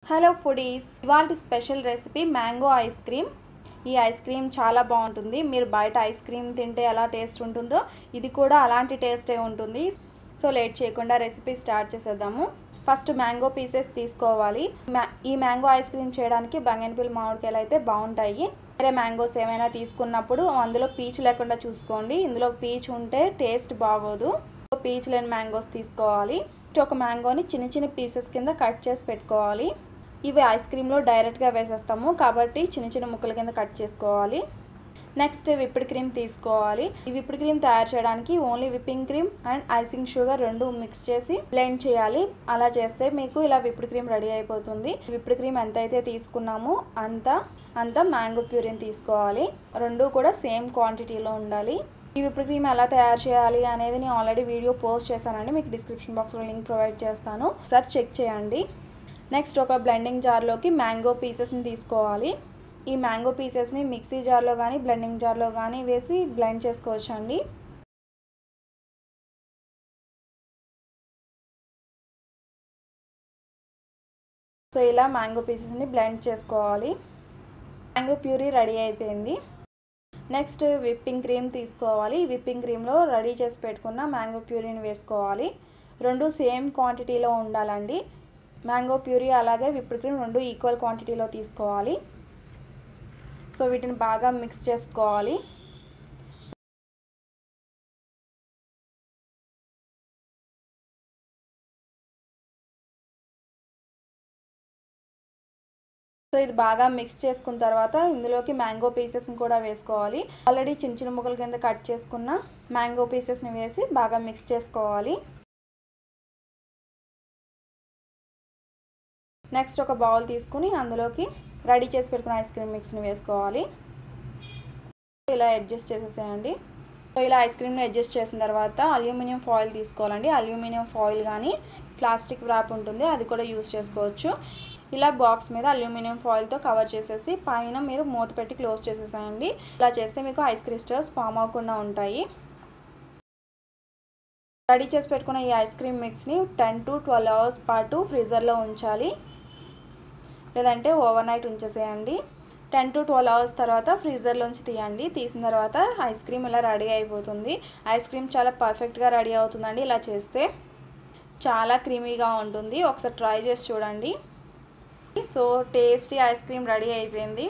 hello foodies ఇవాళ special recipe mango ice cream ఈ ice cream చాలా బాగుంటుంది మీరు బయట ఐస్ క్రీమ్ తింటే ఎలా టేస్ట్ ఉంటుందో ఇది కూడా అలాంటి టేస్టే ఉంటుంది సో లేట్ చేయకుండా రెసిపీ స్టార్ట్ చేసేద్దాము ఫస్ట్ మ్యాంగో పీసెస్ తీసుకోవాలి మ్యా ఈ మ్యాంగో ఐస్ క్రీమ్ చేయడానికి బంగన్పిల్ మామిడికాయలు అయితే బాగుంటాయి వేరే మ్యాంగోస్ ఏమైనా తీసుకున్నప్పుడు అందులో పీచ్ లేకుండా చూసుకోండి ఇందులో పీచ్ ఉంటే టేస్ట్ బాగోదు పీచ్ లేని మ్యాంగోస్ తీసుకోవాలి ఒక మ్యాంగోని చిన్న చిన్న పీసెస్ కింద కట్ చేసి పెట్టుకోవాలి ఇవి ఐస్ క్రీమ్లో డైరెక్ట్గా వేసేస్తాము కాబట్టి చిన్న చిన్న ముక్కల కింద కట్ చేసుకోవాలి నెక్స్ట్ విప్డ్ క్రీమ్ తీసుకోవాలి ఈ విప్డ్ క్రీమ్ తయారు చేయడానికి only whipping cream and icing sugar రెండు మిక్స్ చేసి బ్లెండ్ చేయాలి అలా చేస్తే మీకు ఇలా విప్డ్ క్రీమ్ రెడీ అయిపోతుంది విప్డ్ క్రీమ్ ఎంత అయితే తీసుకున్నామో అంత అంత మ్యాంగో ప్యూరిన్ తీసుకోవాలి రెండు కూడా సేమ్ క్వాంటిటీలో ఉండాలి ఈ విప్డ్ క్రీమ్ ఎలా తయారు చేయాలి అనేది నేను ఆల్రెడీ వీడియో పోస్ట్ చేశానండి మీకు డిస్క్రిప్షన్ బాక్స్లో లింక్ ప్రొవైడ్ చేస్తాను ఒకసారి చెక్ చేయండి నెక్స్ట్ ఒక బ్లెండింగ్ జార్లోకి మ్యాంగో పీసెస్ని తీసుకోవాలి ఈ మ్యాంగో పీసెస్ని మిక్సీ జార్లో కానీ బ్లెండింగ్ జార్లో కానీ వేసి బ్లెండ్ చేసుకోవచ్చు అండి సో ఇలా మ్యాంగో పీసెస్ని బ్లెండ్ చేసుకోవాలి మ్యాంగో ప్యూరీ రెడీ అయిపోయింది నెక్స్ట్ విప్పింగ్ క్రీమ్ తీసుకోవాలి విప్పింగ్ క్రీమ్లో రెడీ చేసి పెట్టుకున్న మ్యాంగో ప్యూరీని వేసుకోవాలి రెండు సేమ్ క్వాంటిటీలో ఉండాలండి మ్యాంగో ప్యూరీ అలాగే విప్డ్ క్రీమ్ రెండు ఈక్వల్ క్వాంటిటీలో తీసుకోవాలి సో వీటిని బాగా మిక్స్ చేసుకోవాలి సో ఇది బాగా మిక్స్ చేసుకున్న తర్వాత ఇందులోకి మ్యాంగో పీసెస్ని కూడా వేసుకోవాలి ఆల్రెడీ చిన్న చిన్న ముక్కల కింద కట్ చేసుకున్న మ్యాంగో పీసెస్ని వేసి బాగా మిక్స్ చేసుకోవాలి నెక్స్ట్ ఒక బౌల్ తీసుకుని అందులోకి రెడీ చేసి పెట్టుకున్న ఐస్ క్రీమ్ మిక్స్ని వేసుకోవాలి ఇలా అడ్జస్ట్ చేసేసేయండి సో ఇలా ఐస్ క్రీమ్ని అడ్జస్ట్ చేసిన తర్వాత అల్యూమినియం ఫాయిల్ తీసుకోవాలండి అల్యూమినియం ఫాయిల్ కానీ ప్లాస్టిక్ ర్యాప్ ఉంటుంది అది కూడా యూస్ చేసుకోవచ్చు ఇలా బాక్స్ మీద అల్యూమినియం ఫాయిల్తో కవర్ చేసేసి పైన మీరు మూత పెట్టి క్లోజ్ చేసేసేయండి ఇలా చేస్తే మీకు ఐస్ క్రిస్టల్స్ ఫామ్ అవ్వకుండా ఉంటాయి రెడీ చేసి పెట్టుకున్న ఈ ఐస్ క్రీమ్ మిక్స్ని టెన్ టు ట్వెల్వ్ అవర్స్ పాటు ఫ్రీజర్లో ఉంచాలి లేదంటే ఓవర్ నైట్ ఉంచేసేయండి టెన్ టు ట్వెల్వ్ అవర్స్ తర్వాత ఫ్రీజర్లోంచి తీయండి తీసిన తర్వాత ఐస్ క్రీమ్ ఇలా రెడీ అయిపోతుంది ఐస్ క్రీమ్ చాలా పర్ఫెక్ట్గా రెడీ అవుతుందండి ఇలా చేస్తే చాలా క్రీమీగా ఉంటుంది ఒకసారి ట్రై చేసి చూడండి so tasty ice cream ready అయిపోయింది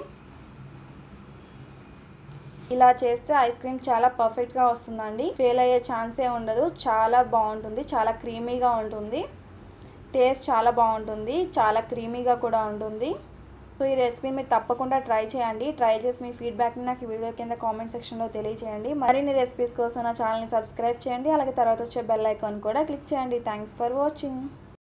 ఇలా చేస్తే ఐస్ క్రీమ్ చాలా పర్ఫెక్ట్గా వస్తుందండి ఫెయిల్ అయ్యే ఛాన్సే ఉండదు చాలా బాగుంటుంది చాలా క్రీమీగా ఉంటుంది టేస్ట్ చాలా బాగుంటుంది చాలా క్రీమీగా కూడా ఉంటుంది సో ఈ రెసిపీని మీరు తప్పకుండా ట్రై చేయండి ట్రై చేసి మీ ఫీడ్బ్యాక్ని నాకు వీడియో కింద కామెంట్ సెక్షన్లో తెలియచేయండి మరిన్ని రెసిపీస్ కోసం నా ఛానల్ని సబ్స్క్రైబ్ చేయండి అలాగే తర్వాత వచ్చే బెల్ ఐకాన్ కూడా క్లిక్ చేయండి థ్యాంక్స్ ఫర్ వాచింగ్